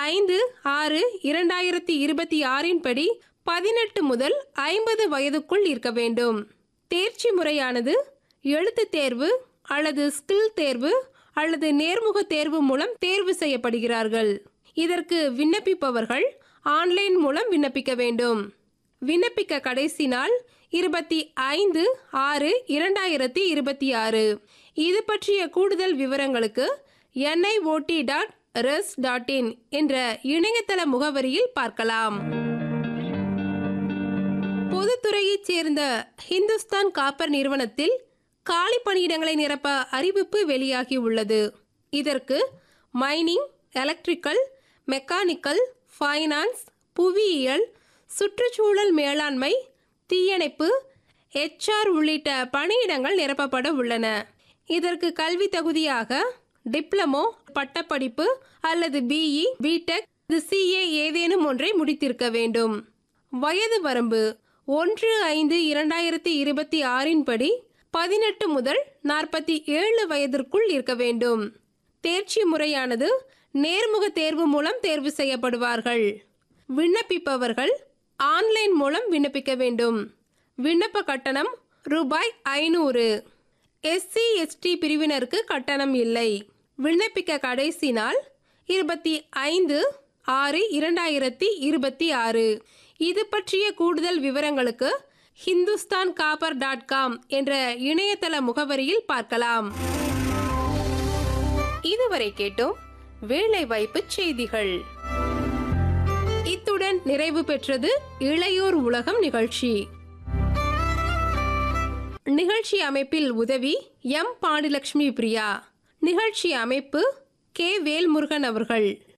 ஐந்து ஆறு இரண்டாயிரத்தி இருபத்தி ஆறின் படி பதினெட்டு முதல் ஐம்பது வயதுக்குள் இருக்க வேண்டும் தேர்ச்சி முறையானது எழுத்துத் தேர்வு அல்லது ஸ்கில் தேர்வு அல்லது நேர்முக தேர்வு மூலம் தேர்வு செய்யப்படுகிறார்கள் இதற்கு விண்ணப்பிப்பவர்கள் ஆன்லைன் மூலம் விண்ணப்பிக்க வேண்டும் விண்ணப்பிக்க கடைசி நாள் இருபத்தி ஐந்து ஆறு இரண்டாயிரத்தி இருபத்தி ஆறு இது பற்றிய கூடுதல் விவரங்களுக்கு NIOD dot res dot in என்ற இணையதள முகவரியில் பார்க்கலாம் பொதுத்துறையைச் சேர்ந்த ஹிந்துஸ்தான் காப்பர் நிறுவனத்தில் காலி பணியிடங்களை நிரப்ப அறிவிப்பு வெளியாகி உள்ளது இதற்கு மைனிங் எலக்ட்ரிக்கல் மெக்கானிக்கல் ஃபைனான்ஸ் புவியியல் சுற்றுச்சூழல் மேலாண்மை தீயணைப்பு எச்ஆர் உள்ளிட்ட பணியிடங்கள் நிரப்பப்பட உள்ளன இதற்கு கல்வி தகுதியாக டிப்ளமோ பட்டப்படிப்பு அல்லது பிஇ பிடெக் சிஏ ஏதேனும் ஒன்றை முடித்திருக்க வேண்டும் வயது வரம்பு ஒன்று ஐந்து இரண்டாயிரத்தி இருபத்தி ஆறின் படி பதினெட்டு முதல் நாற்பத்தி ஏழு வயதிற்குள் இருக்க வேண்டும் தேர்ச்சி முறையானது நேர்முக தேர்வு மூலம் தேர்வு செய்யப்படுவார்கள் விண்ணப்பிப்பவர்கள் ஆன்லைன் மூலம் விண்ணப்பிக்க வேண்டும் விண்ணப்ப கட்டணம் ரூபாய் ஐநூறு எஸ்சி எஸ்டி பிரிவினருக்கு கட்டணம் இல்லை விண்ணப்பிக்க கடைசி நாள் இருபத்தி ஐந்து ஆறு இரண்டாயிரத்தி இருபத்தி ஆறு இது பற்றிய கூடுதல் விவரங்களுக்கு ஹிந்துஸ்தான் காப்பர் டாட் காம் என்ற இணையதள முகவரியில் பார்க்கலாம் இதுவரை கேட்டோம் வேலைவாய்ப்பு செய்திகள் இத்துடன் நிறைவு பெற்றது இளையோர் உலகம் நிகழ்ச்சி நிகழ்ச்சி அமைப்பில் உதவி எம் பாண்டிலட்சுமி பிரியா நிகழ்ச்சி அமைப்பு கே வேல்முருகன் அவர்கள்